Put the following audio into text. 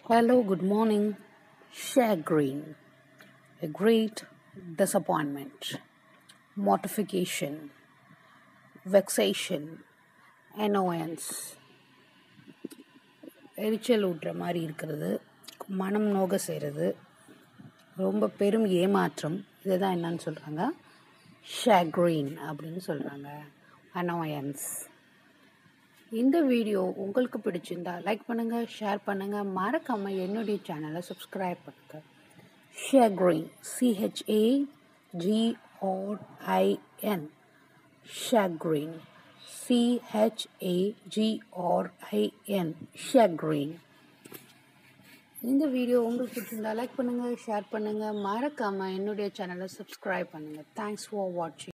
Hello, good morning. Chagrin. A great disappointment, mortification, vexation, annoyance. எரிச்சல் ஊட்டுற மாதிரி இருக்கிறது மனம் நோக செய்கிறது ரொம்ப பெரும் ஏமாற்றம் இதுதான் என்னன்னு சொல்கிறாங்க ஷாக்ரீன் அப்படின்னு சொல்கிறாங்க அனோயன்ஸ் இந்த வீடியோ உங்களுக்கு பிடிச்சிருந்தா லைக் பண்ணுங்கள் ஷேர் பண்ணுங்கள் மறக்காமல் என்னுடைய சேனலை சப்ஸ்கிரைப் பண்ணுங்கள் ஷாக்ரீன் சிஹெச்ஏ ஜிஆர்ஐஎன் ஷாக்ரீன் சிஹெச்ஏஜிஆர்ஐஎன் ஷாக்ரீன் இந்த வீடியோ உங்களுக்கு பிடிச்சிருந்தா லைக் பண்ணுங்கள் ஷேர் பண்ணுங்கள் மறக்காமல் என்னுடைய சேனலை சப்ஸ்கிரைப் பண்ணுங்கள் தேங்க்ஸ் ஃபார் வாட்சிங்